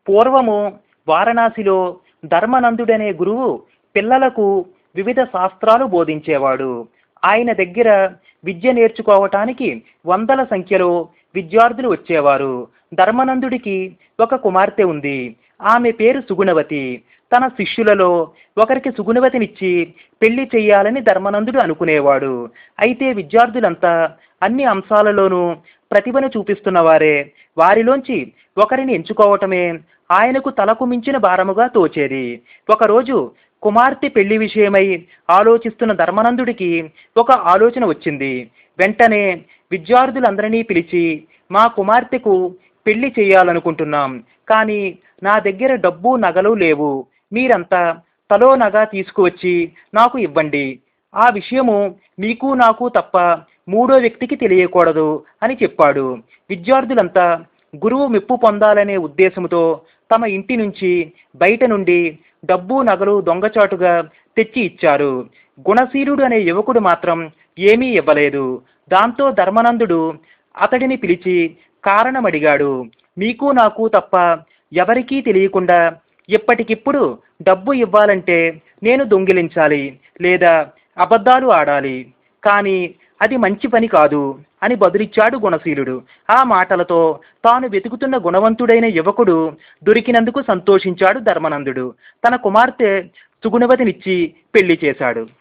పూర్వము వారణాసిలో ధర్మనందుడనే గురువు పిల్లలకు వివిధ శాస్త్రాలు బోధించేవాడు ఆయన దగ్గర విద్య నేర్చుకోవటానికి వందల సంఖ్యలో విద్యార్థులు వచ్చేవారు ధర్మనందుడికి ఒక కుమార్తె ఉంది ఆమె పేరు సుగుణవతి తన శిష్యులలో ఒకరికి సుగుణవతినిచ్చి పెళ్లి చెయ్యాలని ధర్మనందుడు అనుకునేవాడు అయితే విద్యార్థులంతా అన్ని అంశాలలోనూ ప్రతిభను చూపిస్తున్నవారే వారిలోంచి ఒకరిని ఎంచుకోవటమే ఆయనకు తలకు మించిన భారముగా తోచేది ఒకరోజు కుమార్తె పెళ్లి విషయమై ఆలోచిస్తున్న ధర్మనందుడికి ఒక ఆలోచన వచ్చింది వెంటనే విద్యార్థులందరినీ పిలిచి మా కుమార్తెకు పెళ్లి చేయాలనుకుంటున్నాం కానీ నా దగ్గర డబ్బు నగలు లేవు మీరంతా తలో నగ తీసుకువచ్చి నాకు ఇవ్వండి ఆ విషయము మీకు నాకు తప్ప మూడో వ్యక్తికి తెలియకూడదు అని చెప్పాడు విద్యార్థులంతా గురువు మెప్పు పొందాలనే ఉద్దేశంతో తమ ఇంటి నుంచి బయట నుండి డబ్బు నగలు దొంగచాటుగా తెచ్చి ఇచ్చారు గుణశీలుడు అనే యువకుడు మాత్రం ఏమీ ఇవ్వలేదు దాంతో ధర్మనందుడు అతడిని పిలిచి కారణం అడిగాడు మీకు నాకు తప్ప ఎవరికీ తెలియకుండా ఇప్పటికిప్పుడు డబ్బు ఇవ్వాలంటే నేను దొంగిలించాలి లేదా అబద్ధాలు ఆడాలి కానీ అది మంచి పని కాదు అని బదులిచ్చాడు గుణశీలుడు ఆ మాటలతో తాను వెతుకుతున్న గుణవంతుడైన యువకుడు దొరికినందుకు సంతోషించాడు ధర్మనందుడు తన కుమార్తె సుగుణవతినిచ్చి పెళ్లి చేశాడు